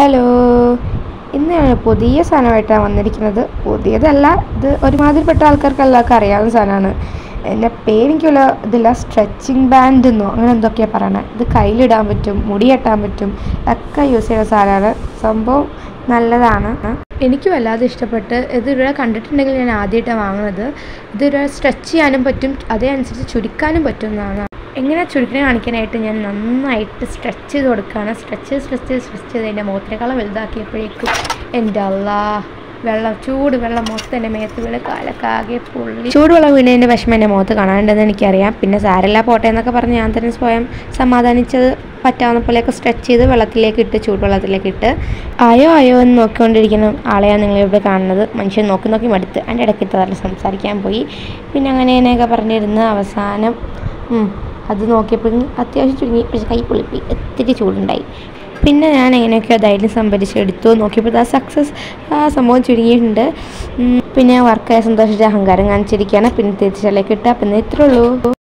hello ഇന്ന് ഞാൻ പുതിയ സാധനമായിട്ടാണ് വന്നിരിക്കുന്നത് പുതിയതല്ല ഇത് ഒരുമാതിരിപ്പെട്ട ആൾക്കാർക്ക് എല്ലാവർക്കും അറിയാവുന്ന സാധനമാണ് എൻ്റെ പേരെനിക്കുള്ള ഇതില്ല സ്ട്രെച്ചിങ് ബാൻഡ് എന്നോ അങ്ങനെ എന്തൊക്കെയാണ് പറയണത് ഇത് കയ്യിലിടാൻ പറ്റും മുടി കെട്ടാൻ പറ്റും ഒക്കെ യൂസ് ചെയ്യുന്ന സാധനമാണ് സംഭവം നല്ലതാണ് എനിക്ക് വല്ലാതെ ഇഷ്ടപ്പെട്ട് ഇതിവിടെ കണ്ടിട്ടുണ്ടെങ്കിൽ ഞാൻ ആദ്യമായിട്ടാണ് വാങ്ങുന്നത് ഇതിവിടെ സ്ട്രെച്ച് ചെയ്യാനും പറ്റും അതനുസരിച്ച് ചുരുക്കാനും പറ്റുന്നതാണ് എങ്ങനെ ചുരുക്കിനെ കാണിക്കാനായിട്ട് ഞാൻ നന്നായിട്ട് സ്ട്രെച്ച് ചെയ്ത് കൊടുക്കുകയാണ് സ്ട്രെച്ച് സ്ട്രെച്ച് ചെയ്ത് സ്ട്രെച്ച് ചെയ്ത് എൻ്റെ മുഖത്തിനേക്കാളും വലുതാക്കിയപ്പോഴേക്കും എൻ്റെ അല്ലാ വെള്ളം ചൂട് വെള്ളം മൊത്തം എൻ്റെ മേത്ത് വീണ് കാലക്കാകെ പൊള്ളി ചൂടുവെള്ളം വീണതിൻ്റെ വിഷമം എൻ്റെ മുഖത്ത് കാണാനുണ്ടെന്ന് എനിക്കറിയാം പിന്നെ സാരല്ല പോട്ടെ എന്നൊക്കെ പറഞ്ഞ് ഞാൻ തന്നെ സ്വയം സമാധാനിച്ചത് പറ്റാവുന്ന പോലെയൊക്കെ സ്ട്രെച്ച് ചെയ്ത് വെള്ളത്തിലേക്ക് ഇട്ട് ചൂടുവെള്ളത്തിലേക്ക് ഇട്ട് ആയോ ആയോ എന്ന് നോക്കിക്കൊണ്ടിരിക്കുന്ന ആളെയാണ് നിങ്ങളിവിടെ കാണുന്നത് മനുഷ്യൻ നോക്കി നോക്കി മടുത്ത് എൻ്റെ ഇടയ്ക്ക് ഇത്ര സംസാരിക്കാൻ പോയി പിന്നെ അങ്ങനെ ഇങ്ങനെയൊക്കെ പറഞ്ഞിരുന്ന് അവസാനം ഉം, അത് നോക്കിയപ്പോഴും അത്യാവശ്യം ചുരുങ്ങി പക്ഷെ കൈ പൊളിപ്പി ഒത്തിരി ചൂടുണ്ടായി പിന്നെ ഞാൻ എങ്ങനെയൊക്കെയോ ധൈര്യം സംഭരിച്ച് എടുത്തു നോക്കിയപ്പോൾ ആ സക്സസ് ആ സംഭവം ചുരുങ്ങിയിട്ടുണ്ട് ഉം, പിന്നെ വർക്കായ സന്തോഷിച്ച് അഹങ്കാരം കാണിച്ചിരിക്കുകയാണ് പിന്നെ തിരിച്ചലേക്ക് ഇട്ട് അപ്പം ഇത്രേ ഉള്ളൂ